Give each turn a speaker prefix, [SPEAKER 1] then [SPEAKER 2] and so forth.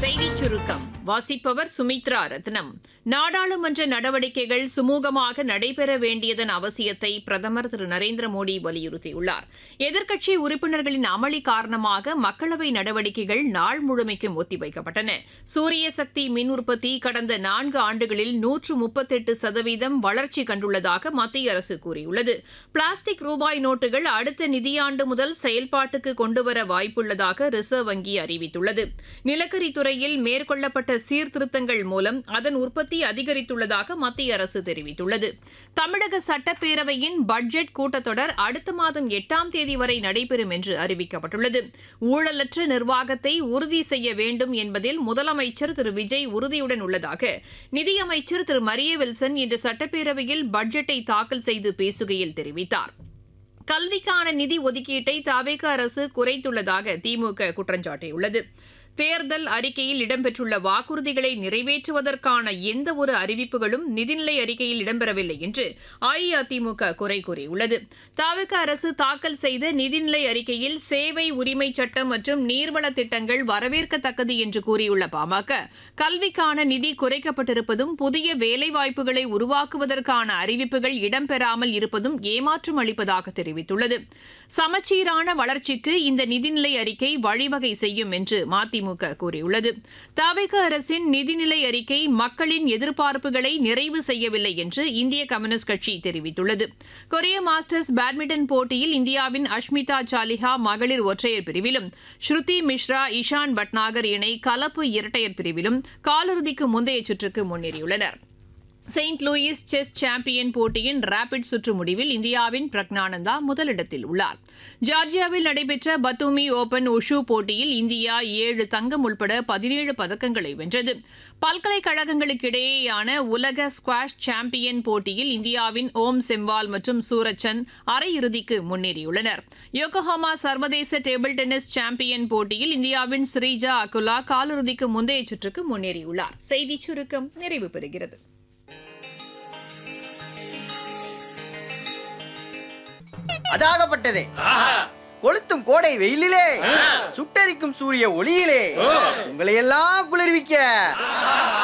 [SPEAKER 1] செய்திச் சுருக்கம் வாசிப்பவர் சுமித்ரா ரத்னம் நாடாளுமன்ற நடவடிக்கைகள் சுமூகமாக நடைபெற வேண்டியதன் அவசியத்தை பிரதமர் திரு நரேந்திர மோடி வலியுறுத்தியுள்ளார் எதிர்க்கட்சி உறுப்பினர்களின் அமளி காரணமாக மக்களவை நடவடிக்கைகள் நாள் முழுமைக்கும் ஒத்திவைக்கப்பட்டன சூரிய சக்தி மின் உற்பத்தி கடந்த நான்கு ஆண்டுகளில் நூற்று முப்பத்தெட்டு சதவீதம் வளர்ச்சி கண்டுள்ளதாக மத்திய அரசு கூறியுள்ளது பிளாஸ்டிக் ரூபாய் நோட்டுகள் அடுத்த நிதியாண்டு முதல் செயல்பாட்டுக்கு கொண்டுவர வாய்ப்புள்ளதாக ரிசர்வ் வங்கி அறிவித்துள்ளது நிலக்கரி துறையில் மேற்கொள்ளப்பட்ட சீர்திருத்தங்கள் மூலம் அதன் உற்பத்தி அதிகரித்துள்ளதாக மத்திய அரசு தெரிவித்துள்ளது தமிழக சட்டப்பேரவையின் பட்ஜெட் கூட்டத்தொடர் அடுத்த மாதம் எட்டாம் தேதி வரை நடைபெறும் என்று அறிவிக்கப்பட்டுள்ளது ஊழலற்ற நிர்வாகத்தை உறுதி செய்ய வேண்டும் என்பதில் முதலமைச்சர் திரு விஜய் உறுதியுடன் உள்ளதாக நிதியமைச்சர் திரு மரிய வில்சன் இன்று சட்டப்பேரவையில் பட்ஜெட்டை தாக்கல் செய்து பேசுகையில் தெரிவித்தார் கல்விக்கான நிதி ஒதுக்கீட்டை தவேக அரசு குறைத்துள்ளதாக திமுக குற்றம் சாட்டியுள்ளது தேர்தல் அறிக்கையில் இடம்பெற்றுள்ள வாக்குறுதிகளை நிறைவேற்றுவதற்கான எந்த ஒரு அறிவிப்புகளும் நிதிநிலை அறிக்கையில் இடம்பெறவில்லை என்று அஇஅதிமுக குறை கூறியுள்ளது தவிக அரசு தாக்கல் செய்த நிதிநிலை அறிக்கையில் சேவை உரிமை சட்டம் மற்றும் நீர்வள திட்டங்கள் வரவேற்கத்தக்கது என்று கூறியுள்ள பாமக கல்விக்கான நிதி குறைக்கப்பட்டிருப்பதும் புதிய வேலைவாய்ப்புகளை உருவாக்குவதற்கான அறிவிப்புகள் இடம்பெறாமல் இருப்பதும் ஏமாற்றம் அளிப்பதாக தெரிவித்துள்ளது சமச்சீரான வளர்ச்சிக்கு இந்த நிதிநிலை அறிக்கை வழிவகை செய்யும் என்று மதிமுக கூறியுள்ளது தவிக அரசின் நிதிநிலை அறிக்கை மக்களின் எதிர்பார்ப்புகளை நிறைவு செய்யவில்லை என்று இந்திய கம்யூனிஸ்ட் கட்சி தெரிவித்துள்ளது கொரிய மாஸ்டர்ஸ் பேட்மிண்டன் போட்டியில் இந்தியாவின் அஷ்மிதா சாலிஹா மகளிர் ஒற்றையர் பிரிவிலும் ஸ்ருதி மிஸ்ரா இஷான் பட்நாகர் இணை கலப்பு இரட்டையர் பிரிவிலும் காலிறுதிக்கு முந்தைய சுற்றுக்கு முன்னேறியுள்ளனர் செயின்ட் லூயிஸ் செஸ் சாம்பியன் போட்டியின் ரேபிட் சுற்று முடிவில் இந்தியாவின் பிரக்னானந்தா முதலிடத்தில் உள்ளார் ஜார்ஜியாவில் நடைபெற்ற பத்தூமி ஓபன் உஷு போட்டியில் இந்தியா ஏழு தங்கம் உள்பட பதினேழு பதக்கங்களை வென்றது பல்கலைக்கழகங்களுக்கிடையேயான உலக ஸ்குவாஷ் சாம்பியன் போட்டியில் இந்தியாவின் ஓம் செம்வால் மற்றும் சூரச்சந்த் அரையிறுதிக்கு முன்னேறியுள்ளனர் யோகோஹாமா சர்வதேச டேபிள் டென்னிஸ் சாம்பியன் போட்டியில் இந்தியாவின் ஸ்ரீஜா அகுலா காலிறுதிக்கு முந்தைய சுற்றுக்கு முன்னேறியுள்ளார் செய்திச் சுருக்கம் நிறைவு பெறுகிறது
[SPEAKER 2] அதாகப்பட்டதே கொளுத்தும் கோடை வெயிலிலே சுட்டரிக்கும் சூரிய ஒளியிலே உங்களை எல்லாம் குளிர்விக்க